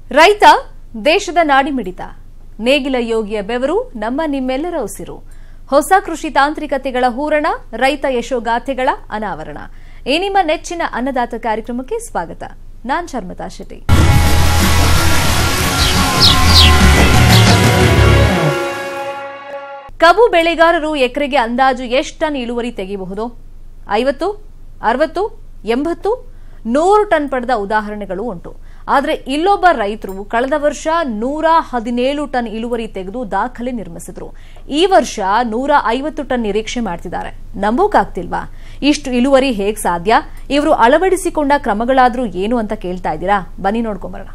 ರೈತ ದೇಶದ ನಾಡಿಮಿಡಿತ ನೇಗಿಲ ಯೋಗಿಯ ಬೆವರು ನಮ್ಮ ನಿಮ್ಮೆಲ್ಲರ ಉಸಿರು ಹೊಸ ಕೃಷಿ ತಾಂತ್ರಿಕತೆಗಳ ಹೂರಣ ರೈತ ಯಶೋಗಾಥೆಗಳ ಅನಾವರಣ ಈ ನಿಮ್ಮ ನೆಚ್ಚಿನ ಅನ್ನದಾತ ಕಾರ್ಯಕ್ರಮಕ್ಕೆ ಸ್ವಾಗತ ನಾನ್ ಶರ್ಮತಾ ಶೆಟ್ಟಿ ಕಬ್ಬು ಬೆಳೆಗಾರರು ಎಕರೆಗೆ ಅಂದಾಜು ಎಷ್ಟು ಟನ್ ಇಳುವರಿ ತೆಗೆಯಬಹುದು ಐವತ್ತು ಅರವತ್ತು ಎಂಬತ್ತು ನೂರು ಟನ್ ಪಡೆದ ಉದಾಹರಣೆಗಳು ಉಂಟು ಆದರೆ ಇಲ್ಲೊಬ್ಬ ರೈತರು ಕಳೆದ ವರ್ಷ ನೂರ ಹದಿನೇಳು ಟನ್ ಇಳುವರಿ ತೆಗೆದು ದಾಖಲೆ ನಿರ್ಮಿಸಿದ್ರು ಈ ವರ್ಷ ನೂರ ಐವತ್ತು ಟನ್ ನಿರೀಕ್ಷೆ ಮಾಡ್ತಿದ್ದಾರೆ ನಂಬೋಕಾಗ್ತಿಲ್ವಾ ಇಷ್ಟು ಇಳುವರಿ ಹೇಗ್ ಸಾಧ್ಯ ಇವರು ಅಳವಡಿಸಿಕೊಂಡ ಕ್ರಮಗಳಾದ್ರೂ ಏನು ಅಂತ ಕೇಳ್ತಾ ಇದ್ದೀರಾ ಬನ್ನಿ ನೋಡ್ಕೊಂಬರೋಣ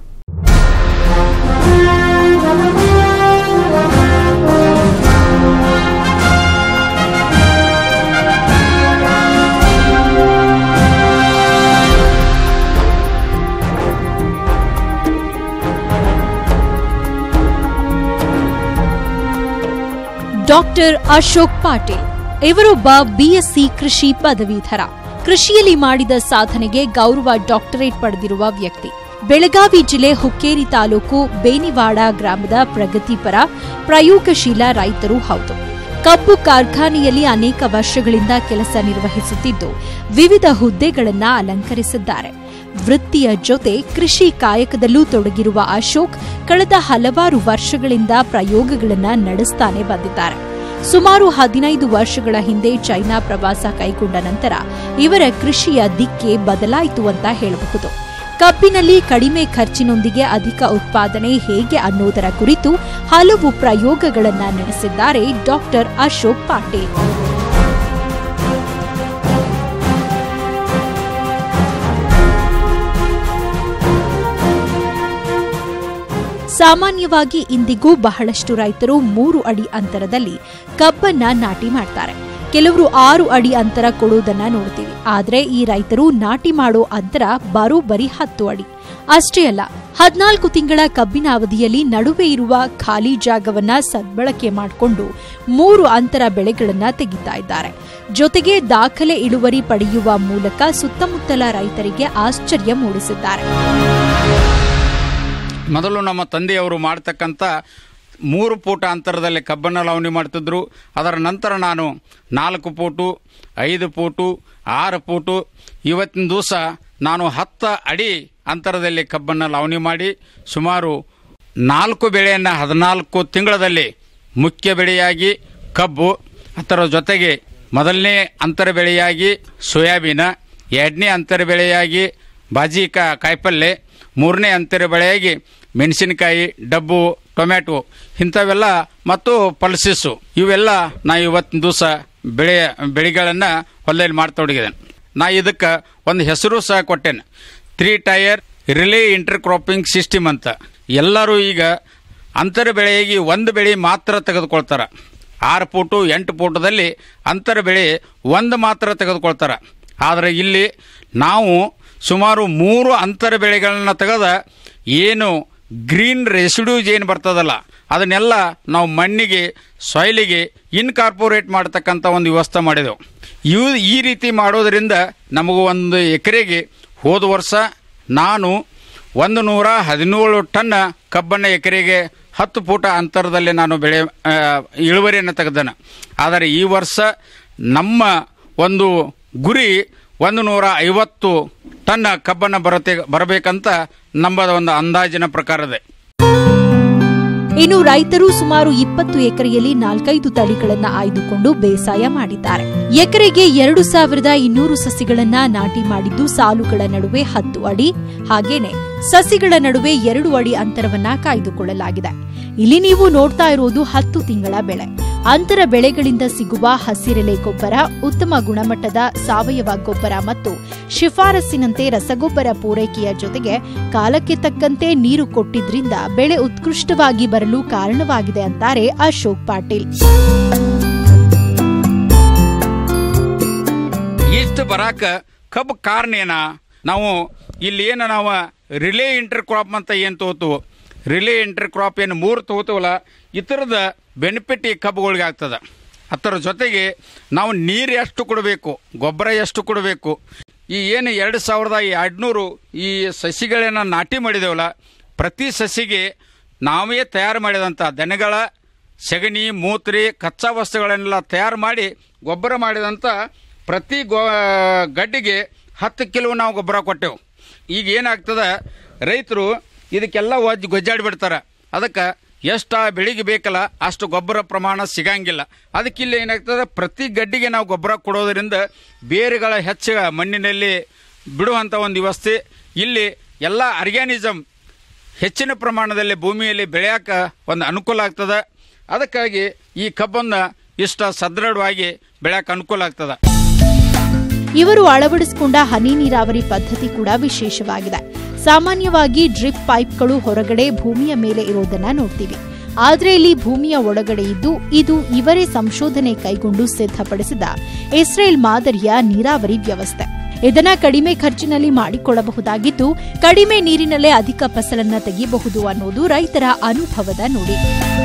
ಡಾಕ್ಟರ್ ಅಶೋಕ್ ಪಾಟೀಲ್ ಇವರೊಬ್ಬ ಬಿಎಸ್ಸಿ ಕೃಷಿ ಪದವೀಧರ ಕೃಷಿಯಲ್ಲಿ ಮಾಡಿದ ಸಾಧನೆಗೆ ಗೌರವ ಡಾಕ್ಟರೇಟ್ ಪಡೆದಿರುವ ವ್ಯಕ್ತಿ ಬೆಳಗಾವಿ ಜಿಲ್ಲೆ ಹುಕ್ಕೇರಿ ತಾಲೂಕು ಬೇನಿವಾಡ ಗ್ರಾಮದ ಪ್ರಗತಿಪರ ಪ್ರಯೋಗಶೀಲ ರೈತರೂ ಹೌದು ಕಬ್ಬು ಕಾರ್ಖಾನೆಯಲ್ಲಿ ಅನೇಕ ವರ್ಷಗಳಿಂದ ಕೆಲಸ ನಿರ್ವಹಿಸುತ್ತಿದ್ದು ವಿವಿಧ ಹುದ್ದೆಗಳನ್ನ ಅಲಂಕರಿಸಿದ್ದಾರೆ ವೃತ್ತಿಯ ಜೊತೆ ಕೃಷಿ ಕಾಯಕದಲ್ಲೂ ತೊಡಗಿರುವ ಅಶೋಕ್ ಕಳೆದ ಹಲವಾರು ವರ್ಷಗಳಿಂದ ಪ್ರಯೋಗಗಳನ್ನ ನಡೆಸ್ತಾನೆ ಬಂದಿದ್ದಾರೆ ಸುಮಾರು ಹದಿನೈದು ವರ್ಷಗಳ ಹಿಂದೆ ಚೈನಾ ಪ್ರವಾಸ ಕೈಗೊಂಡ ನಂತರ ಇವರ ಕೃಷಿಯ ದಿಕ್ಕೆ ಬದಲಾಯಿತು ಅಂತ ಹೇಳಬಹುದು ಕಬ್ಬಿನಲ್ಲಿ ಕಡಿಮೆ ಖರ್ಚಿನೊಂದಿಗೆ ಅಧಿಕ ಉತ್ಪಾದನೆ ಹೇಗೆ ಅನ್ನೋದರ ಕುರಿತು ಹಲವು ಪ್ರಯೋಗಗಳನ್ನ ನಡೆಸಿದ್ದಾರೆ ಡಾಕ್ಟರ್ ಅಶೋಕ್ ಪಾಟೀಲ್ ಸಾಮಾನ್ಯವಾಗಿ ಇಂದಿಗೂ ಬಹಳಷ್ಟು ರೈತರು ಮೂರು ಅಡಿ ಅಂತರದಲ್ಲಿ ಕಬ್ಬನ್ನ ನಾಟಿ ಮಾಡ್ತಾರೆ ಕೆಲವರು ಆರು ಅಡಿ ಅಂತರ ಕೊಡುವುದನ್ನ ನೋಡ್ತೀವಿ ಆದ್ರೆ ಈ ರೈತರು ನಾಟಿ ಮಾಡೋ ಅಂತರ ಬರೋಬ್ಬರಿ ಹತ್ತು ಅಡಿ ಅಷ್ಟೇ ಅಲ್ಲ ಹದಿನಾಲ್ಕು ತಿಂಗಳ ಕಬ್ಬಿನ ಅವಧಿಯಲ್ಲಿ ನಡುವೆ ಇರುವ ಖಾಲಿ ಜಾಗವನ್ನ ಸದ್ಬಳಕೆ ಮಾಡಿಕೊಂಡು ಮೂರು ಅಂತರ ಬೆಳೆಗಳನ್ನ ತೆಗಿತಾ ಇದ್ದಾರೆ ಜೊತೆಗೆ ದಾಖಲೆ ಇಳುವರಿ ಪಡೆಯುವ ಮೂಲಕ ಸುತ್ತಮುತ್ತಲ ರೈತರಿಗೆ ಆಶ್ಚರ್ಯ ಮೂಡಿಸಿದ್ದಾರೆ ಮೊದಲು ನಮ್ಮ ತಂದೆಯವರು ಮಾಡ್ತಕ್ಕಂಥ ಮೂರು ಫೂಟ ಅಂತರದಲ್ಲಿ ಕಬ್ಬನ್ನು ಲಾವಣಿ ಮಾಡ್ತಿದ್ರು ಅದರ ನಂತರ ನಾನು ನಾಲ್ಕು ಫೂಟು ಐದು ಫೂಟು ಆರು ಫೂಟು ಇವತ್ತಿನ ದಿವಸ ನಾನು ಹತ್ತು ಅಡಿ ಅಂತರದಲ್ಲಿ ಕಬ್ಬನ್ನು ಲಾವಣಿ ಮಾಡಿ ಸುಮಾರು ನಾಲ್ಕು ಬೆಳೆಯನ್ನು ಹದಿನಾಲ್ಕು ತಿಂಗಳಲ್ಲಿ ಮುಖ್ಯ ಬೆಳೆಯಾಗಿ ಕಬ್ಬು ಅದರ ಜೊತೆಗೆ ಮೊದಲನೇ ಅಂತರ ಬೆಳೆಯಾಗಿ ಸೋಯಾಬೀನ ಎರಡನೇ ಅಂತರ ಬೆಳೆಯಾಗಿ ಬಾಜಿಕ ಕಾಯಿಪಲ್ಲೆ ಮೂರನೇ ಅಂತರ ಬೆಳೆಯಾಗಿ ಮೆಣಸಿನಕಾಯಿ ಡಬ್ಬು ಟೊಮ್ಯಾಟೊ ಇಂಥವೆಲ್ಲ ಮತ್ತು ಪಲ್ಸಿಸ್ಸು ಇವೆಲ್ಲ ನಾ ಇವತ್ತಿನ ದಿವಸ ಬೆಳೆ ಬೆಳೆಗಳನ್ನು ಹೊಲದಲ್ಲಿ ಮಾಡ್ತೊಡಗಿದ್ದೇನೆ ನಾ ಇದಕ್ಕೆ ಒಂದು ಹೆಸರು ಸಹ ಕೊಟ್ಟೇನೆ three tier relay intercropping system ಅಂತ ಎಲ್ಲರೂ ಈಗ ಅಂತರ ಬೆಳೆಯಾಗಿ ಒಂದು ಬೆಳೆ ಮಾತ್ರ ತೆಗೆದುಕೊಳ್ತಾರೆ ಆರು ಫೂಟು ಎಂಟು ಫೂಟದಲ್ಲಿ ಅಂತರ ಬೆಳೆ ಒಂದು ಮಾತ್ರ ತೆಗೆದುಕೊಳ್ತಾರೆ ಆದರೆ ಇಲ್ಲಿ ನಾವು ಸುಮಾರು ಮೂರು ಅಂತರ ಬೆಳೆಗಳನ್ನ ತೆಗೆದ ಏನು ಗ್ರೀನ್ ರೆಸಿಡ್ಯೂಸ್ ಏನು ಬರ್ತದಲ್ಲ ಅದನ್ನೆಲ್ಲ ನಾವು ಮಣ್ಣಿಗೆ ಸಾಯಿಲಿಗೆ ಇನ್ಕಾರ್ಪೊರೇಟ್ ಮಾಡ್ತಕ್ಕಂಥ ಒಂದು ವ್ಯವಸ್ಥೆ ಮಾಡಿದೆವು ಇವು ಈ ರೀತಿ ಮಾಡೋದರಿಂದ ನಮಗೂ ಒಂದು ಎಕರೆಗೆ ಹೋದ ವರ್ಷ ನಾನು ಒಂದು ನೂರ ಹದಿನೇಳು ಟನ್ ಕಬ್ಬನ್ನು ಎಕರೆಗೆ ಹತ್ತು ಫೂಟ ಅಂತರದಲ್ಲಿ ನಾನು ಬೆಳೆ ಆ, ಇಳುವರಿಯನ್ನು ತೆಗೆದನು ಆದರೆ ಈ ವರ್ಷ ನಮ್ಮ ಒಂದು ಗುರಿ ಒಂದು ನೂರ ಐವತ್ತು ಟನ್ ಕಬ್ಬನ್ನು ಬರತೆ ಬರಬೇಕಂತ ನಮ್ಮ ಒಂದು ಅಂದಾಜಿನ ಪ್ರಕಾರ ಇದೆ ಇನ್ನು ರೈತರು ಸುಮಾರು ಇಪ್ಪತ್ತು ಎಕರೆಯಲ್ಲಿ ನಾಲ್ಕೈದು ತಳಿಗಳನ್ನ ಆಯ್ದುಕೊಂಡು ಬೇಸಾಯ ಮಾಡಿದ್ದಾರೆ ಎಕರೆಗೆ ಎರಡು ಸಾವಿರದ ಇನ್ನೂರು ಸಸಿಗಳನ್ನ ನಾಟಿ ಮಾಡಿದ್ದು ಸಾಲುಗಳ ನಡುವೆ ಹತ್ತು ಅಡಿ ಹಾಗೇನೆ ಸಸಿಗಳ ನಡುವೆ ಎರಡು ಅಡಿ ಅಂತರವನ್ನ ಕಾಯ್ದುಕೊಳ್ಳಲಾಗಿದೆ ಇಲ್ಲಿ ನೀವು ನೋಡ್ತಾ ಇರೋದು ಹತ್ತು ತಿಂಗಳ ಬೆಳೆ ಅಂತರ ಬೆಳೆಗಳಿಂದ ಸಿಗುವ ಹಸಿರೆಲೆ ಗೊಬ್ಬರ ಉತ್ತಮ ಗುಣಮಟ್ಟದ ಸಾವಯವ ಗೊಬ್ಬರ ಮತ್ತು ಶಿಫಾರಸ್ಸಿನಂತೆ ರಸಗೊಬ್ಬರ ಪೂರೈಕೆಯ ಜೊತೆಗೆ ಕಾಲಕ್ಕೆ ತಕ್ಕಂತೆ ನೀರು ಕೊಟ್ಟಿದ್ರಿಂದ ಬೆಳೆ ಉತ್ಕೃಷ್ಟವಾಗಿ ಬರಲು ಕಾರಣವಾಗಿದೆ ಅಂತಾರೆ ಅಶೋಕ್ ಪಾಟೀಲ್ ಇಷ್ಟು ಬರಾಕ ಕಬ್ಬು ಕಾರಣ ಏನ ನಾವು ಇಲ್ಲಿ ಏನು ನಾವು ರಿಲೇ ಇಂಟರ್ ಕ್ರಾಪ್ ಅಂತ ಏನು ತಗೋತೀವೋ ರಿಲೇ ಇಂಟರ್ ಕ್ರಾಪ್ ಏನು ಮೂರು ತಗೋತೀವಲ್ಲ ಇತರದ ಬೆನಿಫಿಟ್ ಈ ಕಬ್ಬುಗಳಿಗೆ ಆಗ್ತದೆ ಅದರ ಜೊತೆಗೆ ನಾವು ನೀರು ಎಷ್ಟು ಕೊಡಬೇಕು ಗೊಬ್ಬರ ಎಷ್ಟು ಕೊಡಬೇಕು ಈ ಏನು ಎರಡು ಸಾವಿರದ ಎರಡುನೂರು ಈ ಸಸಿಗಳನ್ನ ನಾಟಿ ಮಾಡಿದೇವಲ್ಲ ಪ್ರತಿ ಸಸಿಗೆ ನಾವೇ ತಯಾರು ಮಾಡಿದಂಥ ದನಗಳ ಸಗಣಿ ಮೂತ್ರಿ ಕಚ್ಚಾ ವಸ್ತುಗಳನ್ನೆಲ್ಲ ತಯಾರು ಮಾಡಿ ಗೊಬ್ಬರ ಮಾಡಿದಂಥ ಪ್ರತಿ ಗೋ ಗಡ್ಡಿಗೆ ಹತ್ತು ಕಿಲೋ ನಾವು ಗೊಬ್ಬರ ಕೊಟ್ಟೆವು ಈಗ ಏನಾಗ್ತದೆ ರೈತರು ಇದಕ್ಕೆಲ್ಲ ಒಜ್ಜಿ ಗೊಜ್ಜಾಡಿ ಬಿಡ್ತಾರೆ ಅದಕ್ಕೆ ಎಷ್ಟು ಆ ಬೆಳೆಗೆ ಬೇಕಲ್ಲ ಅಷ್ಟು ಗೊಬ್ಬರ ಪ್ರಮಾಣ ಸಿಗಂಗಿಲ್ಲ ಅದಕ್ಕೆ ಇಲ್ಲಿ ಏನಾಗ್ತದೆ ಪ್ರತಿ ಗಡ್ಡಿಗೆ ನಾವು ಗೊಬ್ಬರ ಕೊಡೋದರಿಂದ ಬೇರುಗಳ ಹೆಚ್ಚು ಮಣ್ಣಿನಲ್ಲಿ ಬಿಡುವಂಥ ಒಂದು ವ್ಯವಸ್ಥೆ ಇಲ್ಲಿ ಎಲ್ಲ ಆರ್ಗ್ಯಾನಿಸಮ್ ಹೆಚ್ಚಿನ ಪ್ರಮಾಣದಲ್ಲಿ ಭೂಮಿಯಲ್ಲಿ ಬೆಳೆಯಕ ಒಂದು ಅನುಕೂಲ ಆಗ್ತದೆ ಅದಕ್ಕಾಗಿ ಈ ಕಬ್ಬನ್ನು ಇಷ್ಟ ಸದೃಢವಾಗಿ ಬೆಳೆಯಕ್ಕೆ ಅನುಕೂಲ ಆಗ್ತದೆ ಇವರು ಅಳವಡಿಸಿಕೊಂಡ ಹನಿ ನೀರಾವರಿ ಪದ್ಧತಿ ಕೂಡ ವಿಶೇಷವಾಗಿದೆ ಸಾಮಾನ್ಯವಾಗಿ ಡ್ರಿಪ್ ಪೈಪ್ಗಳು ಹೊರಗಡೆ ಭೂಮಿಯ ಮೇಲೆ ಇರೋದನ್ನ ನೋಡ್ತೀವಿ ಆದ್ರೆ ಇಲ್ಲಿ ಭೂಮಿಯ ಒಳಗಡೆ ಇದ್ದು ಇದು ಇವರೇ ಸಂಶೋಧನೆ ಕೈಗೊಂಡು ಸಿದ್ಧಪಡಿಸಿದ ಇಸ್ರೇಲ್ ಮಾದರಿಯ ನೀರಾವರಿ ವ್ಯವಸ್ಥೆ ಇದನ್ನ ಕಡಿಮೆ ಖರ್ಚಿನಲ್ಲಿ ಮಾಡಿಕೊಳ್ಳಬಹುದಾಗಿದ್ದು ಕಡಿಮೆ ನೀರಿನಲ್ಲೇ ಅಧಿಕ ಫಸಲನ್ನ ತೆಗೆಯಬಹುದು ಅನ್ನೋದು ರೈತರ ಅನುಭವದ ನುಡಿ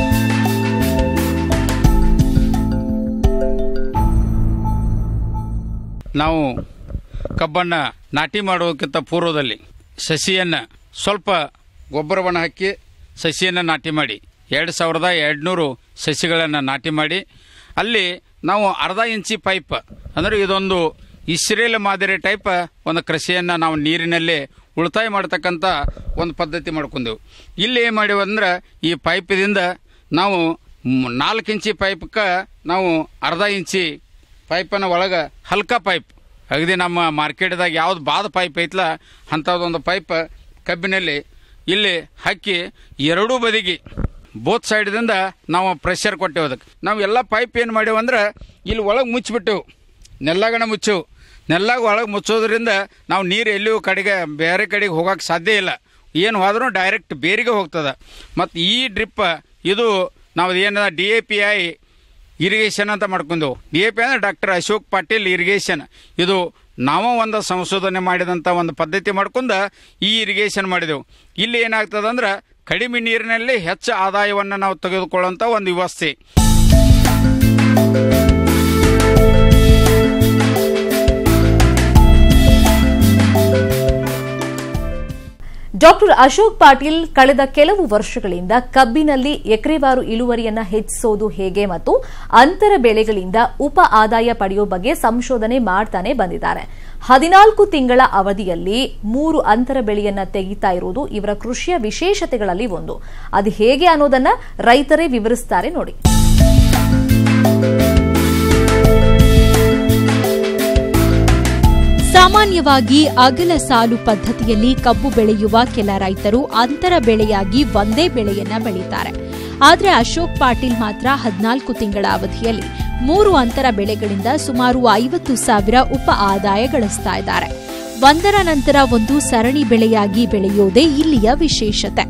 ನಾವು ಕಬ್ಬನ್ನು ನಾಟಿ ಮಾಡೋದಕ್ಕಿಂತ ಪೂರ್ವದಲ್ಲಿ ಸಸಿಯನ್ನು ಸ್ವಲ್ಪ ಗೊಬ್ಬರವನ್ನು ಹಾಕಿ ಸಸಿಯನ್ನು ನಾಟಿ ಮಾಡಿ ಎರಡು ಸಾವಿರದ ಎರಡುನೂರು ಸಸಿಗಳನ್ನು ನಾಟಿ ಮಾಡಿ ಅಲ್ಲಿ ನಾವು ಅರ್ಧ ಇಂಚಿ ಪೈಪ್ ಅಂದರೆ ಇದೊಂದು ಇಸ್ರೇಲ್ ಮಾದರಿ ಟೈಪ್ ಒಂದು ಕೃಷಿಯನ್ನು ನಾವು ನೀರಿನಲ್ಲಿ ಉಳಿತಾಯ ಮಾಡ್ತಕ್ಕಂಥ ಒಂದು ಪದ್ಧತಿ ಮಾಡ್ಕೊಂಡೆವು ಇಲ್ಲಿ ಏನು ಮಾಡಿವಿ ಅಂದ್ರೆ ಈ ಪೈಪ್ದಿಂದ ನಾವು ಮ್- ನಾಲ್ಕು ಇಂಚಿ ಪೈಪ್ಗೆ ನಾವು ಅರ್ಧ ಇಂಚಿ ಪೈಪನ ಒಳಗೆ ಹಲ್ಕ ಪೈಪ್ ಅಗದಿ ನಮ್ಮ ಮಾರ್ಕೆಟ್ದಾಗ ಯಾವ್ದು ಬಾದ ಪೈಪ್ ಐತ್ಲ ಅಂಥದ್ದೊಂದು ಪೈಪ್ ಕಬ್ಬಿನಲ್ಲಿ ಇಲ್ಲಿ ಹಾಕಿ ಎರಡೂ ಬದಿಗೆ ಬೋತ್ ಸೈಡ್ದಿಂದ ನಾವು ಪ್ರೆಷರ್ ಕೊಟ್ಟೆವು ಅದಕ್ಕೆ ನಾವು ಎಲ್ಲ ಪೈಪ್ ಏನು ಮಾಡೇವು ಅಂದ್ರೆ ಇಲ್ಲಿ ಒಳಗೆ ಮುಚ್ಚಿಬಿಟ್ಟೆವು ನೆಲ್ಲಾಗಣ ಮುಚ್ಚೆವು ನೆಲ್ಲಾಗ ಒಳಗೆ ಮುಚ್ಚೋದ್ರಿಂದ ನಾವು ನೀರು ಎಲ್ಲಿಯೂ ಕಡೆಗೆ ಬೇರೆ ಕಡೆಗೆ ಹೋಗಕ್ಕೆ ಸಾಧ್ಯ ಇಲ್ಲ ಏನು ಹೋದ್ರೂ ಡೈರೆಕ್ಟ್ ಬೇರಿಗೆ ಹೋಗ್ತದೆ ಮತ್ತು ಈ ಡ್ರಿಪ್ ಇದು ನಾವು ಏನದ D A P I irrigation ಅಂತ ಮಾಡ್ಕೊಂಡೆವು ಡಿ ಎ ಪಿ ಅಂದರೆ ಡಾಕ್ಟರ್ ಅಶೋಕ್ ಪಾಟೀಲ್ ಇರಿಗೇಷನ್ ಇದು ನಾವು ಒಂದು ಸಂಶೋಧನೆ ಮಾಡಿದಂಥ ಒಂದು ಪದ್ಧತಿ ಮಾಡ್ಕೊಂಡು ಈ ಇರಿಗೇಷನ್ ಮಾಡಿದೆವು ಇಲ್ಲಿ ಏನಾಗ್ತದಂದ್ರೆ ಕಡಿಮೆ ನೀರಿನಲ್ಲಿ ಹೆಚ್ಚು ಆದಾಯವನ್ನು ನಾವು ತೆಗೆದುಕೊಳ್ಳುವಂಥ ಒಂದು ವ್ಯವಸ್ಥೆ ಡಾಕ್ಟರ್ ಅಶೋಕ್ ಪಾಟೀಲ್ ಕಳೆದ ಕೆಲವು ವರ್ಷಗಳಿಂದ ಕಬ್ಬಿನಲ್ಲಿ ಎಕರೆವಾರು ಇಳುವರಿಯನ್ನ ಹೆಚ್ಚಿಸೋದು ಹೇಗೆ ಮತ್ತು ಅಂತರ ಬೆಳೆಗಳಿಂದ ಉಪ ಆದಾಯ ಪಡೆಯೋ ಬಗ್ಗೆ ಸಂಶೋಧನೆ ಮಾಡ್ತಾನೆ ಬಂದಿದ್ದಾರೆ ಹದಿನಾಲ್ಕು ತಿಂಗಳ ಅವಧಿಯಲ್ಲಿ ಮೂರು ಅಂತರ ಬೆಳೆಯನ್ನ ತೆಗಿತಾ ಇರುವುದು ಇವರ ಕೃಷಿಯ ವಿಶೇಷತೆಗಳಲ್ಲಿ ಒಂದು ಅದು ಹೇಗೆ ಅನ್ನೋದನ್ನ ರೈತರೇ ವಿವರಿಸ್ತಾರೆ ನೋಡಿ ಸಾಮಾನ್ಯವಾಗಿ ಅಗಲ ಸಾಲು ಪದ್ಧತಿಯಲ್ಲಿ ಕಬ್ಬು ಬೆಳೆಯುವ ಕೆಲ ರೈತರು ಅಂತರ ಬೆಳೆಯಾಗಿ ಒಂದೇ ಬೆಳೆಯನ್ನ ಬೆಳೀತಾರೆ ಆದರೆ ಅಶೋಕ್ ಪಾಟೀಲ್ ಮಾತ್ರ ಹದಿನಾಲ್ಕು ತಿಂಗಳ ಅವಧಿಯಲ್ಲಿ ಮೂರು ಅಂತರ ಬೆಳೆಗಳಿಂದ ಸುಮಾರು ಐವತ್ತು ಸಾವಿರ ಉಪ ಆದಾಯ ಗಳಿಸ್ತಾ ಇದ್ದಾರೆ ಒಂದರ ನಂತರ ಒಂದು ಸರಣಿ ಬೆಳೆಯಾಗಿ ಬೆಳೆಯೋದೇ ಇಲ್ಲಿಯ ವಿಶೇಷತೆ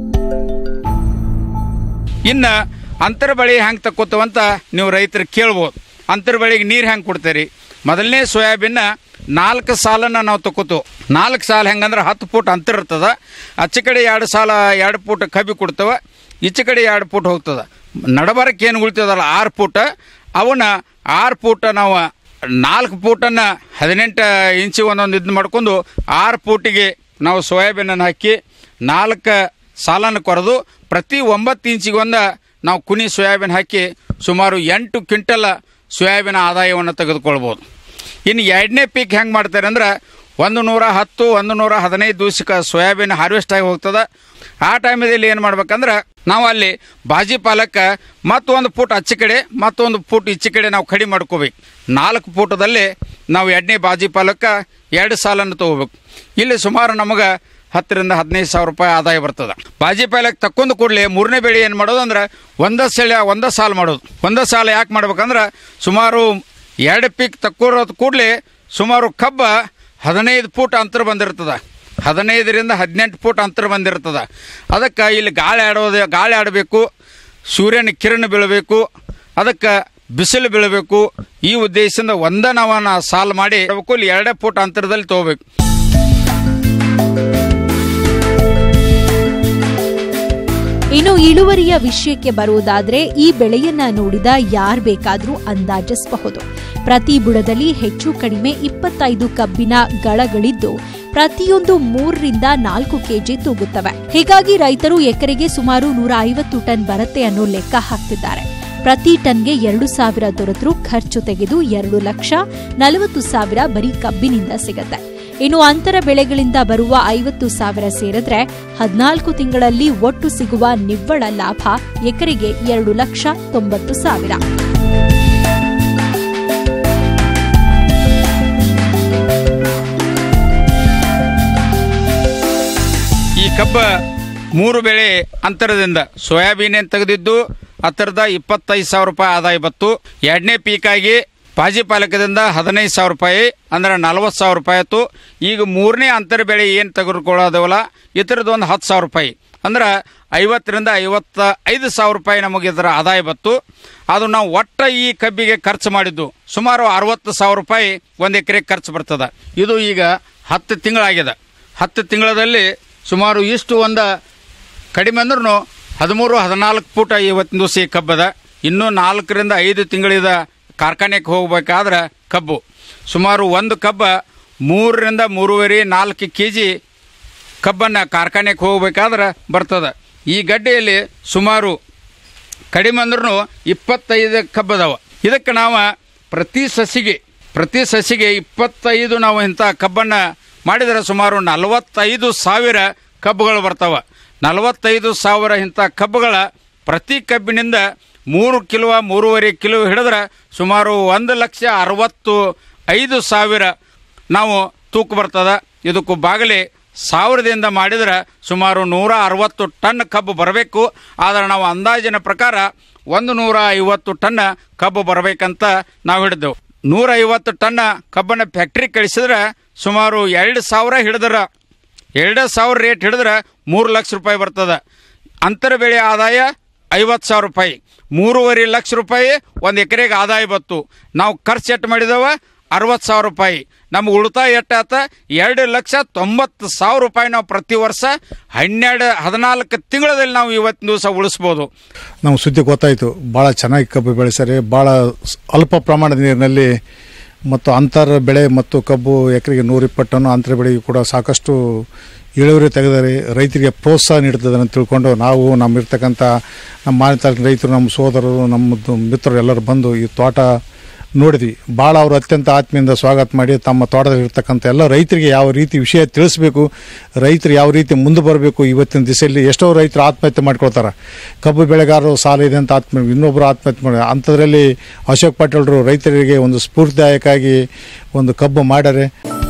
ಇನ್ನು ಅಂತರ ಬೆಳೆ ಹೆಂಗೆ ತಕ್ಕೋತವಂತ ನೀವು ರೈತರು ಕೇಳ್ಬೋದು ಅಂತರ ಬೆಳೆಗೆ ನೀರು ಹೆಂಗೆ ಕೊಡ್ತೀರಿ ಮೊದಲನೇ ಸೋಯಾಬೀನ್ ನಾಲ್ಕು ಸಾಲನ್ನು ನಾವು ತಕ್ಕೋತು ನಾಲ್ಕು ಸಾಲ ಹೆಂಗಂದ್ರೆ ಹತ್ತು ಫೂಟ್ ಅಂತರ ಇರ್ತದ ಆಚೆ ಕಡೆ ಎರಡು ಸಾಲ ಎರಡು ಫೂಟ್ ಕಬ್ಬಿ ಕೊಡ್ತವ ಈಚೆ ಕಡೆ ಎರಡು ಫೂಟ್ ಹೋಗ್ತದ ನಡಬರಕ್ಕೆ ಏನು ಉಳಿತದಲ್ಲ ಆರು ಫೂಟ್ ಅವನ್ನ ಆರು ಫೂಟ್ ನಾವು ನಾಲ್ಕು ಫೂಟನ್ನು ಹದಿನೆಂಟು ಇಂಚಿ ಒಂದೊಂದು ಇದು ಮಾಡ್ಕೊಂಡು ಆರು ಫೂಟಿಗೆ ನಾವು ಸೋಯಾಬೀನನ್ನು ಹಾಕಿ ನಾಲ್ಕು ಸಾಲನ್ನು ಕೊರೆದು ಪ್ರತಿ ಒಂಬತ್ತು ಇಂಚಿಗೆ ಒಂದು ನಾವು ಕುನಿ ಸೋಯಾಬೀನ್ ಹಾಕಿ ಸುಮಾರು ಎಂಟು ಕ್ವಿಂಟಲ್ ಸೋಯಾಬೀನ್ ಆದಾಯವನ್ನು ತೆಗೆದುಕೊಳ್ಬೋದು ಇನ್ನು ಎರಡನೇ ಪೀಕ್ ಹೆಂಗೆ ಮಾಡ್ತಾರೆ ಅಂದ್ರೆ ಒಂದು ನೂರ ಹತ್ತು ಒಂದು ನೂರ ಹದಿನೈದು ದಿವಸಕ್ಕೆ ಸೋಯಾಬೀನ್ ಹಾರ್ವೆಸ್ಟ್ ಆಗಿ ಹೋಗ್ತದೆ ಆ ಟೈಮದಲ್ಲಿ ಏನು ಮಾಡ್ಬೇಕಂದ್ರೆ ನಾವು ಅಲ್ಲಿ ಬಾಜಿ ಪಾಲಕ್ಕೆ ಮತ್ತೊಂದು ಫೂಟ್ ಆಚೆ ಕಡೆ ಮತ್ತೊಂದು ಫೂಟ್ ಈಚೆ ಕಡೆ ನಾವು ಕಡಿಮೆ ಮಾಡ್ಕೋಬೇಕು ನಾಲ್ಕು ಫೂಟದಲ್ಲಿ ನಾವು ಎರಡನೇ ಬಾಜಿ ಪಾಲಕ್ಕೆ ಎರಡು ಸಾಲನ್ನು ತೊಗೋಬೇಕು ಇಲ್ಲಿ ಸುಮಾರು ನಮಗೆ ಹತ್ತರಿಂದ ಹದಿನೈದು ಸಾವಿರ ರೂಪಾಯಿ ಆದಾಯ ಬರ್ತದೆ ಬಾಜಿ ಪಾಲಕ್ಕೆ ತಕ್ಕೊಂಡು ಕೂಡಲೇ ಮೂರನೇ ಬೆಳೆ ಏನು ಮಾಡೋದು ಅಂದ್ರೆ ಒಂದೇ ಸಲ ಒಂದೇ ಸಾಲು ಮಾಡೋದು ಒಂದೇ ಸಾಲ ಯಾಕೆ ಮಾಡ್ಬೇಕಂದ್ರೆ ಸುಮಾರು ಎರಡು ಪೀಕ್ ತಕ್ಕೋರೋದು ಕೂಡಲೇ ಸುಮಾರು ಕಬ್ಬ ಹದಿನೈದು ಫೂಟ್ ಅಂತರ ಬಂದಿರ್ತದೆ ಹದಿನೈದರಿಂದ ಹದಿನೆಂಟು ಫೂಟ್ ಅಂತರ ಬಂದಿರ್ತದೆ ಅದಕ್ಕೆ ಇಲ್ಲಿ ಗಾಳಿ ಆಡೋದು ಗಾಳಿ ಆಡಬೇಕು ಸೂರ್ಯನ ಕಿರಣ ಬೀಳಬೇಕು ಅದಕ್ಕೆ ಬಿಸಿಲು ಬೀಳಬೇಕು ಈ ಉದ್ದೇಶದಿಂದ ಒಂದೇ ನಾವನ್ನ ಸಾಲು ಮಾಡಿ ಇಲ್ಲಿ ಎರಡೇ ಫೂಟ್ ಅಂತರದಲ್ಲಿ ತೊಗೋಬೇಕು ಇನ್ನು ಇಳುವರಿಯ ವಿಷಯಕ್ಕೆ ಬರುವುದಾದ್ರೆ ಈ ಬೆಳೆಯನ್ನ ನೋಡಿದ ಯಾರ್ ಬೇಕಾದ್ರೂ ಅಂದಾಜಿಸಬಹುದು ಪ್ರತಿ ಬುಡದಲ್ಲಿ ಹೆಚ್ಚು ಕಡಿಮೆ ಇಪ್ಪತ್ತೈದು ಕಬ್ಬಿನ ಗಳಗಳಿದ್ದು ಪ್ರತಿಯೊಂದು ಮೂರರಿಂದ ನಾಲ್ಕು ಕೆಜಿ ತೂಗುತ್ತವೆ ಹೀಗಾಗಿ ರೈತರು ಎಕರೆಗೆ ಸುಮಾರು ನೂರ ಐವತ್ತು ಟನ್ ಬರುತ್ತೆ ಅನ್ನೋ ಲೆಕ್ಕ ಹಾಕ್ತಿದ್ದಾರೆ ಪ್ರತಿ ಟನ್ಗೆ ಎರಡು ಸಾವಿರ ದೊರೆತರೂ ಖರ್ಚು ತೆಗೆದು ಎರಡು ಲಕ್ಷ ನಲವತ್ತು ಸಾವಿರ ಬರೀ ಕಬ್ಬಿನಿಂದ ಸಿಗತ್ತೆ ಇನ್ನು ಅಂತರ ಬೆಳೆಗಳಿಂದ ಬರುವ ಐವತ್ತು ಸಾವಿರ ಸೇರಿದ್ರೆ ಹದಿನಾಲ್ಕು ತಿಂಗಳಲ್ಲಿ ಒಟ್ಟು ಸಿಗುವ ನಿವ್ವಳ ಲಾಭ ಎಕರೆಗೆ ಎರಡು ಲಕ್ಷ ತೊಂಬತ್ತು ಸಾವಿರ ಈ ಕಬ್ಬ ಮೂರು ಬೆಳೆ ಅಂತರದಿಂದ ಸೋಯಾಬೀನ್ ಏನ್ ತೆಗೆದಿದ್ದು ಹತ್ತರದ ಇಪ್ಪತ್ತೈದು ಸಾವಿರ ರೂಪಾಯಿ ಆದಾಯ ಬತ್ತು ಎರಡನೇ ಪೀಕಾಗಿ ಪಾಜಿ ಪಾಲಕದಿಂದ ಹದಿನೈದು ಸಾವಿರ ರೂಪಾಯಿ ಅಂದ್ರೆ ನಲವತ್ತು ಸಾವಿರ ರೂಪಾಯಿ ಆಯ್ತು ಈಗ ಮೂರನೇ ಅಂತರ ಬೆಳೆ ಏನು ತೆಗೆದುಕೊಳ್ಳೋದವಲ್ಲ ಇತರದ್ದು ಒಂದು ಹತ್ತು ಸಾವಿರ ರೂಪಾಯಿ ಅಂದ್ರೆ ಐವತ್ತರಿಂದ ಐವತ್ತ ಐದು ಸಾವಿರ ರೂಪಾಯಿ ನಮಗೆ ಇದರ ಆದಾಯ ಬತ್ತು ಅದು ನಾವು ಒಟ್ಟ ಈ ಕಬ್ಬಿಗೆ ಖರ್ಚು ಮಾಡಿದ್ದು ಸುಮಾರು ಅರವತ್ತು ಸಾವಿರ ರೂಪಾಯಿ ಒಂದು ಎಕರೆ ಖರ್ಚು ಬರ್ತದೆ ಇದು ಈಗ ಹತ್ತು ತಿಂಗಳಾಗಿದೆ ಹತ್ತು ತಿಂಗಳಲ್ಲಿ ಸುಮಾರು ಇಷ್ಟು ಒಂದು ಕಡಿಮೆ ಅಂದ್ರೂ ಹದಿಮೂರು ಹದಿನಾಲ್ಕು ಫೂಟ ಇವತ್ತಿನ ದಿವಸ ಈ ಕಬ್ಬದ ಇನ್ನೂ ನಾಲ್ಕರಿಂದ ಐದು ತಿಂಗಳಿದ ಕಾರ್ಖಾನೆಗೆ ಹೋಗ್ಬೇಕಾದ್ರೆ ಕಬ್ಬು ಸುಮಾರು ಒಂದು ಕಬ್ಬ ಮೂರರಿಂದ ಮೂರುವರೆ ನಾಲ್ಕು ಕೆ ಜಿ ಕಬ್ಬನ್ನು ಕಾರ್ಖಾನೆಗೆ ಹೋಗ್ಬೇಕಾದ್ರೆ ಬರ್ತದೆ ಈ ಗಡ್ಡೆಯಲ್ಲಿ ಸುಮಾರು ಕಡಿಮೆ ಅಂದ್ರೂ ಇಪ್ಪತ್ತೈದು ಕಬ್ಬದವ ಇದಕ್ಕೆ ನಾವು ಪ್ರತಿ ಸಸಿಗೆ ಪ್ರತಿ ಸಸಿಗೆ ಇಪ್ಪತ್ತೈದು ನಾವು ಇಂಥ ಕಬ್ಬನ್ನು ಮಾಡಿದರೆ ಸುಮಾರು ನಲವತ್ತೈದು ಸಾವಿರ ಕಬ್ಬುಗಳು ಬರ್ತಾವ ನಲವತ್ತೈದು ಸಾವಿರ ಇಂಥ ಕಬ್ಬುಗಳ ಪ್ರತಿ ಕಬ್ಬಿನಿಂದ ಮೂರು ಕಿಲೋ ಮೂರುವರೆ ಕಿಲೋ ಹಿಡಿದ್ರೆ ಸುಮಾರು ಒಂದು ಲಕ್ಷ ಅರವತ್ತು ಐದು ಸಾವಿರ ನಾವು ತೂಕ ಬರ್ತದ ಇದಕ್ಕೂ ಬಾಗಲಿ ಸಾವಿರದಿಂದ ಮಾಡಿದ್ರೆ ಸುಮಾರು ನೂರ ಅರವತ್ತು ಟನ್ ಕಬ್ಬು ಬರಬೇಕು ಆದರೆ ನಾವು ಅಂದಾಜಿನ ಪ್ರಕಾರ ಒಂದು ನೂರ ಐವತ್ತು ಟನ್ ಕಬ್ಬು ಬರಬೇಕಂತ ನಾವು ಹಿಡಿದೆವು ನೂರ ಐವತ್ತು ಟನ್ ಕಬ್ಬನ್ನು ಫ್ಯಾಕ್ಟ್ರಿ ಕಳಿಸಿದ್ರೆ ಸುಮಾರು ಎರಡು ಸಾವಿರ ಹಿಡಿದ್ರೆ ಎರಡು ಸಾವಿರ ರೇಟ್ ಹಿಡಿದ್ರೆ ಮೂರು ಲಕ್ಷ ರೂಪಾಯಿ ಬರ್ತದೆ ಅಂತರ ಬೆಳೆ ಆದಾಯ ಐವತ್ತು ಸಾವಿರ ರೂಪಾಯಿ ಮೂರುವರೆ ಲಕ್ಷ ರೂಪಾಯಿ ಒಂದು ಎಕರೆಗೆ ಆದಾಯ ಬತ್ತು ನಾವು ಖರ್ಚು ಎಟ್ಟು ಮಾಡಿದವ ಅರವತ್ತು ಸಾವಿರ ರೂಪಾಯಿ ನಮ್ಗೆ ಉಳಿತಾಯ ಎಟ್ಟಾತ ಎರಡು ಲಕ್ಷ ತೊಂಬತ್ತು ಸಾವಿರ ರೂಪಾಯಿ ನಾವು ಪ್ರತಿ ವರ್ಷ ಹನ್ನೆರಡು ಹದಿನಾಲ್ಕು ತಿಂಗಳಲ್ಲಿ ನಾವು ಇವತ್ತಿನ ದಿವಸ ಉಳಿಸ್ಬೋದು ನಮ್ಗೆ ಸುದ್ದಿ ಗೊತ್ತಾಯಿತು ಭಾಳ ಚೆನ್ನಾಗಿ ಕಬ್ಬು ಬೆಳೆಸ್ತಾರೆ ಭಾಳ ಸ್- ಅಲ್ಪ ಪ್ರಮಾಣದ ನೀರಿನಲ್ಲಿ ಮತ್ತು ಅಂತರ ಬೆಳೆ ಮತ್ತು ಕಬ್ಬು ಎಕರೆಗೆ ನೂರಿಪ್ಪತ್ತು ಟನ್ನು ಅಂತರ ಬೆಳೆಗೂ ಕೂಡ ಸಾಕಷ್ಟು ಇಳುವರಿ ತೆಗೆದರೆ ರೈತರಿಗೆ ಪ್ರೋತ್ಸಾಹ ನೀಡ್ತದೆ ಅಂತ ತಿಳ್ಕೊಂಡು ನಾವು ನಮ್ಮಿರ್ತಕ್ಕಂಥ ನಮ್ಮ ಮಾನ್ಯ ತಾಲೂಕಿನ ರೈತರು ನಮ್ಮ ಸೋದರರು ನಮ್ಮದು ಮಿತ್ರರು ಎಲ್ಲರೂ ಬಂದು ಈ ತೋಟ ನೋಡಿದ್ವಿ ಭಾಳ ಅವರು ಅತ್ಯಂತ ಆತ್ಮೀಯಿಂದ ಸ್ವಾಗತ ಮಾಡಿ ತಮ್ಮ ತೋಟದಲ್ಲಿ ಇರ್ತಕ್ಕಂಥ ಎಲ್ಲ ರೈತರಿಗೆ ಯಾವ ರೀತಿ ವಿಷಯ ತಿಳಿಸ್ಬೇಕು ರೈತರು ಯಾವ ರೀತಿ ಮುಂದೆ ಬರಬೇಕು ಇವತ್ತಿನ ದಿಸೆಯಲ್ಲಿ ಎಷ್ಟೋ ರೈತರು ಆತ್ಮಹತ್ಯೆ ಮಾಡ್ಕೊಳ್ತಾರೆ ಕಬ್ಬು ಬೆಳೆಗಾರರು ಸಾಲ ಇದೆ ಅಂತ ಆತ್ಮ ಇನ್ನೊಬ್ಬರು ಆತ್ಮಹತ್ಯೆ ಮಾಡಿ ಅಂಥದ್ರಲ್ಲಿ ಅಶೋಕ್ ಪಾಟೀಲ್ರು ರೈತರಿಗೆ ಒಂದು ಸ್ಫೂರ್ತಿದಾಯಕಾಗಿ ಒಂದು ಕಬ್ಬು ಮಾಡ್ಯಾರೆ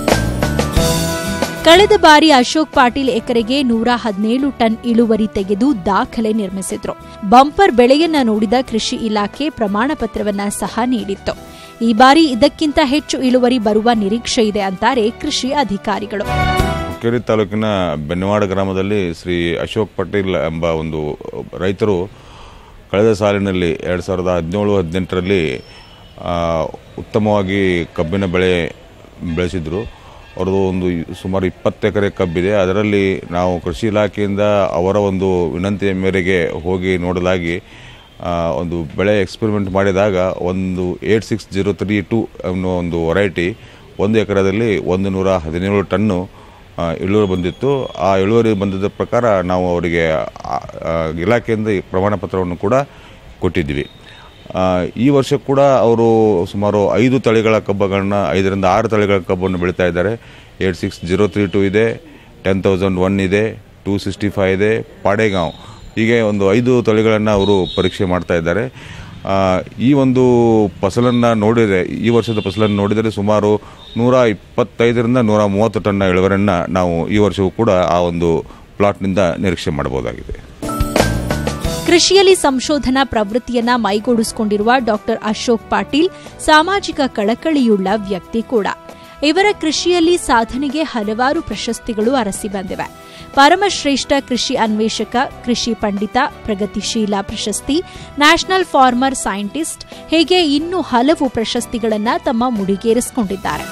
ಕಳೆದ ಬಾರಿ ಅಶೋಕ್ ಪಾಟೀಲ್ ಎಕರೆಗೆ ನೂರ ಹದಿನೇಳು ಟನ್ ಇಳುವರಿ ತೆಗೆದು ದಾಖಲೆ ನಿರ್ಮಿಸಿದ್ರು ಬಂಪರ್ ಬೆಳೆಯನ್ನ ನೋಡಿದ ಕೃಷಿ ಇಲಾಖೆ ಪ್ರಮಾಣ ಪತ್ರವನ್ನ ಸಹ ನೀಡಿತ್ತು ಈ ಬಾರಿ ಇದಕ್ಕಿಂತ ಹೆಚ್ಚು ಇಳುವರಿ ಬರುವ ನಿರೀಕ್ಷೆ ಇದೆ ಅಂತಾರೆ ಕೃಷಿ ಅಧಿಕಾರಿಗಳು ಹುಕ್ಕೇರಿ ತಾಲೂಕಿನ ಬೆನ್ನವಾಡ ಗ್ರಾಮದಲ್ಲಿ ಶ್ರೀ ಅಶೋಕ್ ಪಟೇಲ್ ಎಂಬ ಒಂದು ರೈತರು ಕಳೆದ ಸಾಲಿನಲ್ಲಿ ಎರಡು ಸಾವಿರದ ಹದಿನೇಳು ಹದಿನೆಂಟರಲ್ಲಿ ಆ, ಉತ್ತಮವಾಗಿ ಕಬ್ಬಿನ ಬೆಳೆ ಬೆಳೆಸಿದ್ರು ಅವ್ರದ್ದು ಒಂದು ಸುಮಾರು ಇಪ್ಪತ್ತು ಎಕರೆ ಕಬ್ಬಿದೆ ಅದರಲ್ಲಿ ನಾವು ಕೃಷಿ ಇಲಾಖೆಯಿಂದ ಅವರ ಒಂದು ವಿನಂತಿಯ ಮೇರೆಗೆ ಹೋಗಿ ನೋಡಲಾಗಿ ಆ, ಒಂದು ಬೆಳೆ ಎಕ್ಸ್ಪೆರಿಮೆಂಟ್ ಮಾಡಿದಾಗ ಒಂದು eight six zero three two ಅನ್ನೋ ಒಂದು ವೆರೈಟಿ ಒಂದು ಎಕರೆದಲ್ಲಿ ಒಂದು ನೂರ ಹದಿನೇಳು ಟನ್ನು ಆ, ಇಳುವರಿ ಬಂದಿತ್ತು ಆ ಇಳುವರಿ ಬಂದಿದ್ದ ಪ್ರಕಾರ ನಾವು ಅವರಿಗೆ ಆ, ಆ, ಇಲಾಖೆಯಿಂದ ಈ ಪ್ರಮಾಣ ಪತ್ರವನ್ನು ಕೂಡ ಕೊಟ್ಟಿದ್ವಿ ಆ, ಈ ವರ್ಷ ಕೂಡ ಅವರು ಸುಮಾರು ಐದು ತಳಿಗಳ ಕಬ್ಬುಗಳನ್ನ ಐದರಿಂದ ಆರು ತಳಿಗಳ ಕಬ್ಬನ್ನು ಬೆಳೀತಾ ಇದ್ದಾರೆ eight six zero three two ಇದೆ ಟೆನ್ ತೌಸಂಡ್ ಒನ್ ಇದೆ ಟೂ ಸಿಕ್ಸ್ಟಿ ಫೈವ್ ಇದೆ ಪಾಡೇಗಾಂವ್ ಹೀಗೆ ಒಂದು ಐದು ತಳಿಗಳನ್ನು ಅವರು ಪರೀಕ್ಷೆ ಮಾಡ್ತಾ ಇದ್ದಾರೆ ಆ, ಈ ಒಂದು ಫಸಲನ್ನು ನೋಡಿದರೆ ಈ ವರ್ಷದ ಫಸಲನ್ನು ನೋಡಿದರೆ ಸುಮಾರು ನೂರ ಇಪ್ಪತ್ತೈದರಿಂದ ನೂರ ಮೂವತ್ತು ಟನ್ನ ಇಳುವರಿಯನ್ನು ನಾವು ಈ ವರ್ಷವೂ ಕೂಡ ಆ ಒಂದು ಪ್ಲಾಟ್ನಿಂದ ನಿರೀಕ್ಷೆ ಮಾಡಬಹುದಾಗಿದೆ ಕೃಷಿಯಲ್ಲಿ ಸಂಶೋಧನಾ ಪ್ರವೃತ್ತಿಯನ್ನ ಮೈಗೂಡಿಸಿಕೊಂಡಿರುವ ಡಾಕ್ಟರ್ ಅಶೋಕ್ ಪಾಟೀಲ್ ಸಾಮಾಜಿಕ ಕಳಕಳಿಯುಳ್ಳ ವ್ಯಕ್ತಿ ಕೂಡ ಇವರ ಕೃಷಿಯಲ್ಲಿ ಸಾಧನೆಗೆ ಹಲವಾರು ಪ್ರಶಸ್ತಿಗಳು ಅರಸಿ ಬಂದಿವೆ ಪರಮಶ್ರೇಷ್ಠ ಕೃಷಿ ಅನ್ವೇಷಕ ಕೃಷಿ ಪಂಡಿತ ಪ್ರಗತಿಶೀಲ ಪ್ರಶಸ್ತಿ ನ್ಯಾಷನಲ್ ಫಾರ್ಮರ್ ಸೈಂಟಿಸ್ಟ್ ಹೀಗೆ ಇನ್ನೂ ಹಲವು ಪ್ರಶಸ್ತಿಗಳನ್ನ ತಮ್ಮ ಮುಡಿಗೇರಿಸಿಕೊಂಡಿದ್ದಾರೆ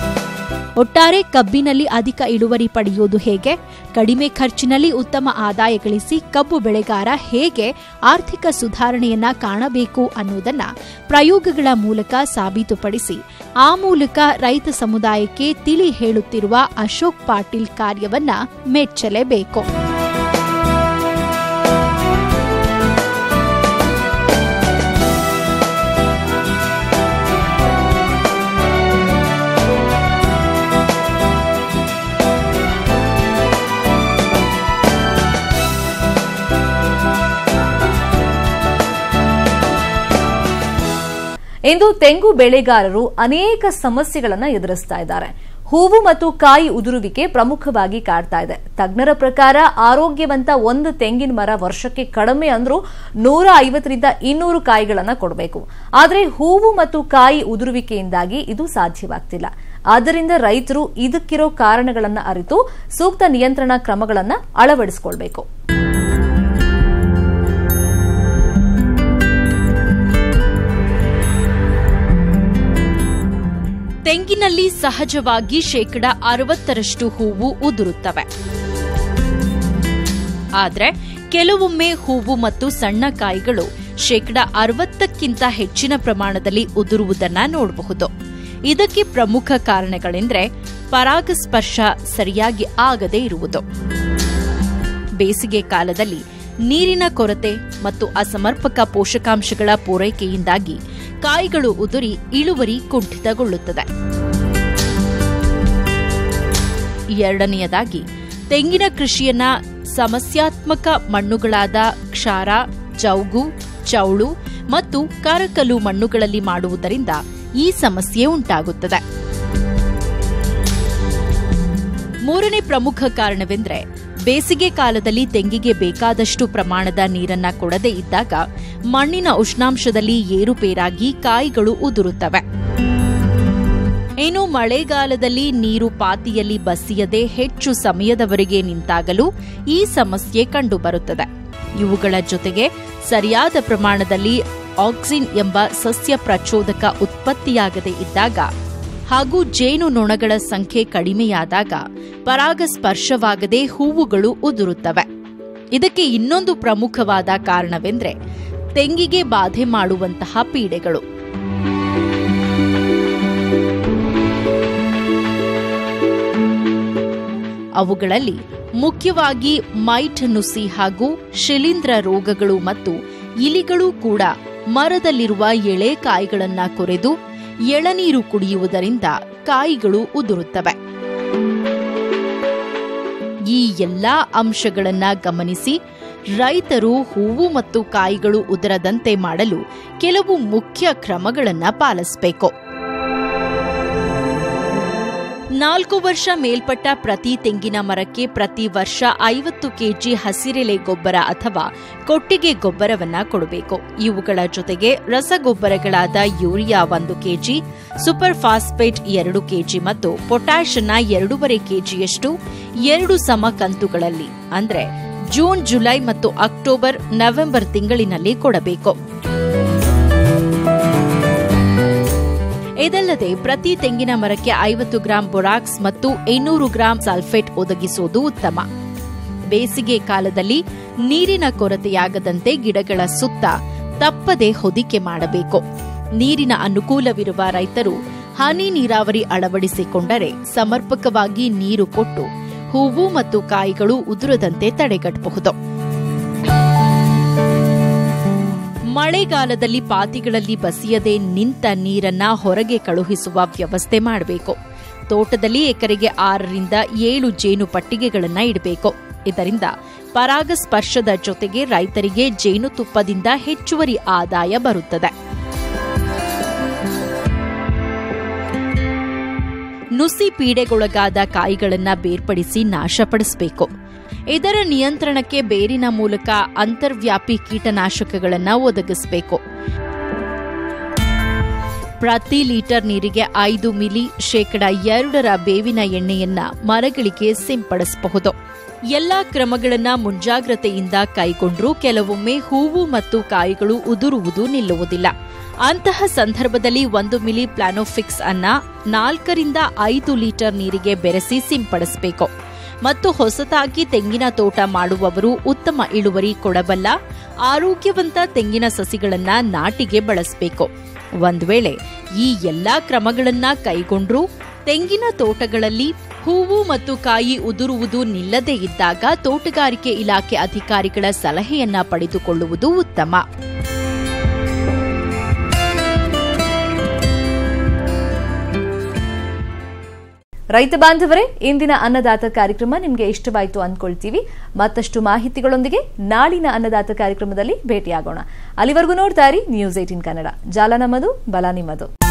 ಒಟ್ಟಾರೆ ಕಬ್ಬಿನಲ್ಲಿ ಅಧಿಕ ಇಳುವರಿ ಪಡೆಯುವುದು ಹೇಗೆ ಕಡಿಮೆ ಖರ್ಚಿನಲ್ಲಿ ಉತ್ತಮ ಆದಾಯ ಗಳಿಸಿ ಕಬ್ಬು ಬೆಳೆಗಾರ ಹೇಗೆ ಆರ್ಥಿಕ ಸುಧಾರಣೆಯನ್ನ ಕಾಣಬೇಕು ಅನ್ನುವುದನ್ನ ಪ್ರಯೋಗಗಳ ಮೂಲಕ ಸಾಬೀತುಪಡಿಸಿ ಆ ಮೂಲಕ ರೈತ ಸಮುದಾಯಕ್ಕೆ ತಿಳಿ ಹೇಳುತ್ತಿರುವ ಅಶೋಕ್ ಪಾಟೀಲ್ ಕಾರ್ಯವನ್ನ ಮೆಚ್ಚಲೇಬೇಕು ಇಂದು ತೆಂಗು ಬೆಳೆಗಾರರು ಅನೇಕ ಸಮಸ್ಯೆಗಳನ್ನು ಎದುರಿಸ್ತಾ ಇದ್ದಾರೆ ಹೂವು ಮತ್ತು ಕಾಯಿ ಉದುರುವಿಕೆ ಪ್ರಮುಖವಾಗಿ ಕಾಡ್ತಾ ಇದೆ ತಜ್ಞರ ಪ್ರಕಾರ ಆರೋಗ್ಯವಂತ ಒಂದು ತೆಂಗಿನ ಮರ ವರ್ಷಕ್ಕೆ ಕಡಿಮೆ ಅಂದ್ರೂ ನೂರ ಐವತ್ತರಿಂದ ಇನ್ನೂರು ಕಾಯಿಗಳನ್ನ ಕೊಡಬೇಕು ಆದರೆ ಹೂವು ಮತ್ತು ಕಾಯಿ ಉದುರುವಿಕೆಯಿಂದಾಗಿ ಇದು ಸಾಧ್ಯವಾಗ್ತಿಲ್ಲ ಆದ್ದರಿಂದ ರೈತರು ಇದಕ್ಕಿರೋ ಕಾರಣಗಳನ್ನು ಅರಿತು ಸೂಕ್ತ ನಿಯಂತ್ರಣ ಕ್ರಮಗಳನ್ನು ಅಳವಡಿಸಿಕೊಳ್ಬೇಕು ತೆಂಗಿನಲ್ಲಿ ಸಹಜವಾಗಿ ಶೇಕಡ ಅರವತ್ತರಷ್ಟು ಹೂವು ಉದುರುತ್ತವೆ ಆದ್ರೆ ಕೆಲವೊಮ್ಮೆ ಹೂವು ಮತ್ತು ಸಣ್ಣ ಕಾಯಿಗಳು ಶೇಕಡ ಅರವತ್ತಕ್ಕಿಂತ ಹೆಚ್ಚಿನ ಪ್ರಮಾಣದಲ್ಲಿ ಉದುರುವುದನ್ನ ನೋಡಬಹುದು ಇದಕ್ಕೆ ಪ್ರಮುಖ ಕಾರಣಗಳೆಂದ್ರೆ ಪರಾಗಸ್ಪರ್ಶ ಸರಿಯಾಗಿ ಆಗದೇ ಇರುವುದು ಬೇಸಿಗೆ ಕಾಲದಲ್ಲಿ ನೀರಿನ ಕೊರತೆ ಮತ್ತು ಅಸಮರ್ಪಕ ಪೋಷಕಾಂಶಗಳ ಪೂರೈಕೆಯಿಂದಾಗಿ ಕಾಯಿಗಳು ಉದುರಿ ಇಳುವರಿ ಕುಂಠಿತಗೊಳ್ಳುತ್ತದೆ ಎರಡನೆಯದಾಗಿ ತೆಂಗಿನ ಕೃಷಿಯನ್ನ ಸಮಸ್ಯಾತ್ಮಕ ಮಣ್ಣುಗಳಾದ ಕ್ಷಾರ ಜೌಗು ಚೌಳು ಮತ್ತು ಕರಕಲು ಮಣ್ಣುಗಳಲ್ಲಿ ಮಾಡುವುದರಿಂದ ಈ ಸಮಸ್ಯೆ ಉಂಟಾಗುತ್ತದೆ ಮೂರನೇ ಪ್ರಮುಖ ಕಾರಣವೆಂದರೆ ಬೇಸಿಗೆ ಕಾಲದಲ್ಲಿ ತೆಂಗಿಗೆ ಬೇಕಾದಷ್ಟು ಪ್ರಮಾಣದ ನೀರನ್ನ ಕೊಡದೇ ಇದ್ದಾಗ ಮಣ್ಣಿನ ಉಷ್ಣಾಂಶದಲ್ಲಿ ಏರುಪೇರಾಗಿ ಕಾಯಿಗಳು ಉದುರುತ್ತವೆ ಇನ್ನು ಮಳೆಗಾಲದಲ್ಲಿ ನೀರು ಪಾತಿಯಲ್ಲಿ ಬಸಿಯದೆ ಹೆಚ್ಚು ಸಮಯದವರೆಗೆ ನಿಂತಾಗಲೂ ಈ ಸಮಸ್ಯೆ ಕಂಡುಬರುತ್ತದೆ ಇವುಗಳ ಜೊತೆಗೆ ಸರಿಯಾದ ಪ್ರಮಾಣದಲ್ಲಿ ಆಕ್ಸಿನ್ ಎಂಬ ಸಸ್ಯ ಪ್ರಚೋದಕ ಉತ್ಪತ್ತಿಯಾಗದೇ ಇದ್ದಾಗ ಹಾಗೂ ಜೇನು ನೊಣಗಳ ಸಂಖ್ಯೆ ಕಡಿಮೆಯಾದಾಗ ಪರಾಗಸ್ಪರ್ಶವಾಗದೆ ಹೂವುಗಳು ಉದುರುತ್ತವೆ ಇದಕ್ಕೆ ಇನ್ನೊಂದು ಪ್ರಮುಖವಾದ ಕಾರಣವೆಂದರೆ ತೆಂಗಿಗೆ ಬಾಧೆ ಮಾಡುವಂತಹ ಪೀಡೆಗಳು ಅವುಗಳಲ್ಲಿ ಮುಖ್ಯವಾಗಿ ಮೈಟ್ ನುಸಿ ಹಾಗೂ ಶಿಲೀಂಧ್ರ ರೋಗಗಳು ಮತ್ತು ಇಲಿಗಳು ಕೂಡ ಮರದಲ್ಲಿರುವ ಎಳೆ ಕಾಯಿಗಳನ್ನ ಕೊರೆದು ಎಳನೀರು ಕುಡಿಯುವುದರಿಂದ ಕಾಯಿಗಳು ಉದುರುತ್ತವೆ ಈ ಎಲ್ಲಾ ಅಂಶಗಳನ್ನ ಗಮನಿಸಿ ರೈತರು ಹೂವು ಮತ್ತು ಕಾಯಿಗಳು ಉದರದಂತೆ ಮಾಡಲು ಕೆಲವು ಮುಖ್ಯ ಕ್ರಮಗಳನ್ನ ಪಾಲಿಸಬೇಕು ನಾಲ್ಕು ವರ್ಷ ಮೇಲ್ಪಟ್ಟ ಪ್ರತಿ ತೆಂಗಿನ ಮರಕ್ಕೆ ಪ್ರತಿ ವರ್ಷ ಐವತ್ತು ಕೆಜಿ ಹಸಿರೆಲೆ ಗೊಬ್ಬರ ಅಥವಾ ಕೊಟ್ಟಿಗೆ ಗೊಬ್ಬರವನ್ನ ಕೊಡಬೇಕು ಇವುಗಳ ಜೊತೆಗೆ ರಸಗೊಬ್ಬರಗಳಾದ ಯೂರಿಯಾ ಒಂದು ಕೆಜಿ ಸೂಪರ್ ಫಾಸ್ಫೇಟ್ ಎರಡು ಕೆಜಿ ಮತ್ತು ಪೊಟ್ಯಾಷ್ ಅನ್ನ ಎರಡೂವರೆ ಕೆಜಿಯಷ್ಟು ಎರಡು ಸಮ ಕಂತುಗಳಲ್ಲಿ ಅಂದ್ರೆ ಜೂನ್ ಜುಲೈ ಮತ್ತು ಅಕ್ಟೋಬರ್ ನವೆಂಬರ್ ತಿಂಗಳಿನಲ್ಲಿ ಕೊಡಬೇಕು ಇದಲ್ಲದೆ ಪ್ರತಿ ತೆಂಗಿನ ಮರಕ್ಕೆ ಐವತ್ತು ಗ್ರಾಂ ಬೊರಾಕ್ಸ್ ಮತ್ತು ಇನ್ನೂರು ಗ್ರಾಂ ಸಲ್ಫೇಟ್ ಒದಗಿಸುವುದು ಉತ್ತಮ ಬೇಸಿಗೆ ಕಾಲದಲ್ಲಿ ನೀರಿನ ಕೊರತೆಯಾಗದಂತೆ ಗಿಡಗಳ ಸುತ್ತ ತಪ್ಪದೆ ಹೊದಿಕೆ ಮಾಡಬೇಕು ನೀರಿನ ಅನುಕೂಲವಿರುವ ರೈತರು ಹನಿ ನೀರಾವರಿ ಅಳವಡಿಸಿಕೊಂಡರೆ ಸಮರ್ಪಕವಾಗಿ ನೀರು ಕೊಟ್ಟು ಹೂವು ಮತ್ತು ಕಾಯಿಗಳು ಉದುರದಂತೆ ತಡೆಗಟ್ಟಬಹುದು ಮಳೆಗಾಲದಲ್ಲಿ ಪಾತಿಗಳಲ್ಲಿ ಬಸಿಯದೆ ನಿಂತ ನೀರನ್ನ ಹೊರಗೆ ಕಳುಹಿಸುವ ವ್ಯವಸ್ಥೆ ಮಾಡಬೇಕು ತೋಟದಲ್ಲಿ ಎಕರೆಗೆ ಆರರಿಂದ ಏಳು ಜೇನು ಪಟ್ಟಿಗೆಗಳನ್ನ ಇಡಬೇಕು ಇದರಿಂದ ಪರಾಗಸ್ಪರ್ಶದ ಜೊತೆಗೆ ರೈತರಿಗೆ ಜೇನುತುಪ್ಪದಿಂದ ಹೆಚ್ಚುವರಿ ಆದಾಯ ಬರುತ್ತದೆ ನುಸಿ ಪೀಡೆಗೊಳಗಾದ ಕಾಯಿಗಳನ್ನ ಬೇರ್ಪಡಿಸಿ ನಾಶಪಡಿಸಬೇಕು ಇದರ ನಿಯಂತ್ರಣಕ್ಕೆ ಬೇರಿನ ಮೂಲಕ ಅಂತರ್ವ್ಯಾಪಿ ಕೀಟನಾಶಕಗಳನ್ನ ಒದಗಿಸಬೇಕು ಪ್ರತಿ ಲೀಟರ್ ನೀರಿಗೆ ಐದು ಮಿಲಿ ಶೇಕಡ ಎರಡರ ಬೇವಿನ ಎಣ್ಣೆಯನ್ನ ಮರಗಳಿಗೆ ಸಿಂಪಡಿಸಬಹುದು ಎಲ್ಲಾ ಕ್ರಮಗಳನ್ನ ಮುಂಜಾಗ್ರತೆಯಿಂದ ಕೈಗೊಂಡ್ರೂ ಕೆಲವೊಮ್ಮೆ ಹೂವು ಮತ್ತು ಕಾಯಿಗಳು ಉದುರುವುದು ನಿಲ್ಲುವುದಿಲ್ಲ ಅಂತಹ ಸಂದರ್ಭದಲ್ಲಿ ಒಂದು ಮಿಲಿ ಪ್ಲಾನೋಫಿಕ್ಸ್ ಅನ್ನ ನಾಲ್ಕರಿಂದ ಐದು ಲೀಟರ್ ನೀರಿಗೆ ಬೆರೆಸಿ ಸಿಂಪಡಿಸಬೇಕು ಮತ್ತು ಹೊಸತಾಗಿ ತೆಂಗಿನ ತೋಟ ಮಾಡುವವರು ಉತ್ತಮ ಇಳುವರಿ ಕೊಡಬಲ್ಲ ಆರೋಗ್ಯವಂತ ತೆಂಗಿನ ಸಸಿಗಳನ್ನ ನಾಟಿಗೆ ಬಳಸಬೇಕು ಒಂದ್ ವೇಳೆ ಈ ಎಲ್ಲಾ ಕ್ರಮಗಳನ್ನ ಕೈಗೊಂಡ್ರೂ ತೆಂಗಿನ ತೋಟಗಳಲ್ಲಿ ಹೂವು ಮತ್ತು ಕಾಯಿ ಉದುರುವುದು ನಿಲ್ಲದೇ ಇದ್ದಾಗ ತೋಟಗಾರಿಕೆ ಇಲಾಖೆ ಅಧಿಕಾರಿಗಳ ಸಲಹೆಯನ್ನ ಪಡೆದುಕೊಳ್ಳುವುದು ಉತ್ತಮ ರೈತ ಬಾಂಧವರೇ ಇಂದಿನ ಅನ್ನದಾತ ಕಾರ್ಯಕ್ರಮ ನಿಮಗೆ ಇಷ್ಟವಾಯಿತು ಅಂದ್ಕೊಳ್ತೀವಿ ಮತ್ತಷ್ಟು ಮಾಹಿತಿಗಳೊಂದಿಗೆ ನಾಳಿನ ಅನ್ನದಾತ ಕಾರ್ಯಕ್ರಮದಲ್ಲಿ ಭೇಟಿಯಾಗೋಣ ಅಲ್ಲಿವರೆಗೂ ನೋಡ್ತಾ ಇರಿ ನ್ಯೂಸ್ ಏಟಿನ್ ಕನ್ನಡ ಜಾಲ ನಮ್ಮದು ಬಲ ನಿಮ್ಮದು